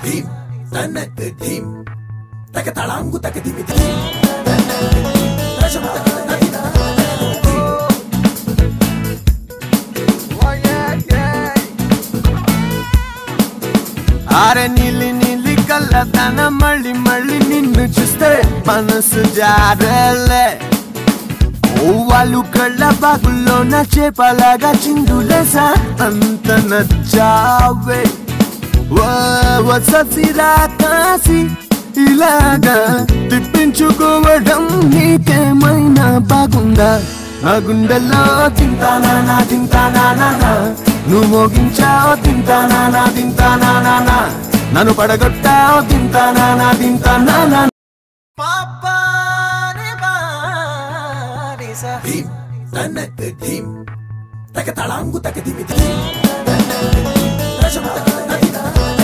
ధీం తన్నకు ధీం తక తళాంగు తక దిమి ధీం దశమ తక తక దిన అరే నీలి నీలి కళ్ళతన మళ్ళీ మళ్ళీ నిన్ను చూస్తే మనసు జారలే ఓ వాళ్ళు కళ్ళ బాగుల్లో నా చేపలాగా చిందులేసా అంత నచ్చావే ఓ ససిరా కాసి ఇలాగా తిప్పించుకోవడం నీకేమైనా బాగుందా నా గుండెల్లో తింటానా నా తింటానా నా నా. నువ్వు మోగించావు తింటానా నా తింటానా నా నా. నన్ను పడగొట్టావు తింటానా నా తింటానా నా ధీం తన్నకు ధీం తక తళాంగు తక దిమి ధీం దశమ తక తక దిన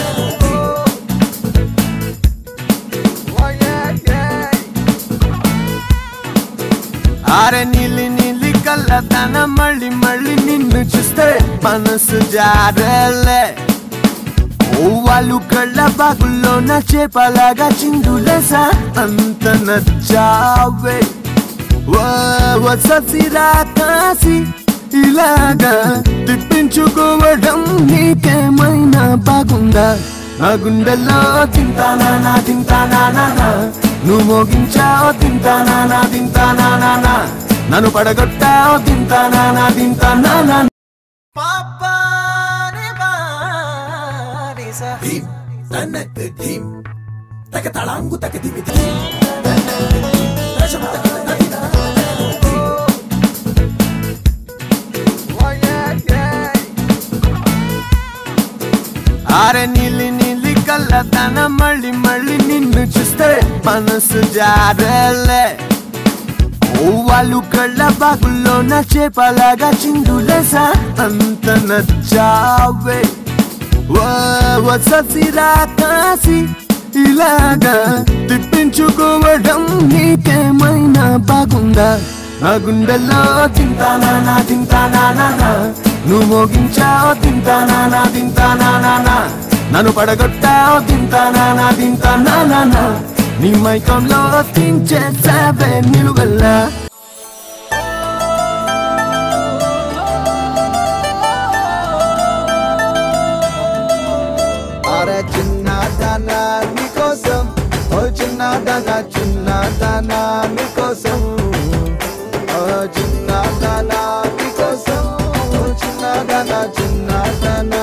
అరే నీలి నీలి కళ్ళతన మళ్ళీ మళ్ళీ నిన్ను చూస్తే మనసు జారలే ఓ వాళ్ళు కళ్ళ బాగుల్లో నా చేపలాగా చిందులేసా అంత నచ్చావే ఓ ససిరా కాసి ఇలాగా తిప్పించుకోవడం నీకేమైనా బాగుందా నా గుండెల్లో తింటానా నా తింటానా నా నా. నువ్వు మోగించావు తింటానా నా తింటానా నా నా. నన్ను పడగొట్టావు తింటానా నా తింటానా నా ధీం తన్నకు ధీం తక తళాంగు తక దిమి ధీం దశమ తక తక దిన అరే నీలి నీలి కళ్ళతన మళ్ళీ మళ్ళీ నిన్ను చూస్తే మనసు జారలే ఓ వాళ్ళు కళ్ళ బాగుల్లో నా చేపలాగా చిందులేసా అంత నచ్చావే ఓ ససిరా కాసి ఇలాగా తిప్పించుకోవడం నీకేమైనా బాగుందా నా గుండెల్లో తింటానా నా తింటానా నా నా. నువ్వు మోగించావు తింటానా నా తింటానా నా నా. నన్ను పడగొట్టావు తింటానా నా తింటానా నా నా. నీ మైకంలో తించేసావే నిలువెల్లా అరే చిన్నదనా నీకోసం ఓ చిన్నదనా చిన్నదనా నీకోసం ఓ చిన్నదనా నీకోసం ఓ చిన్నదనా చిన్నదనా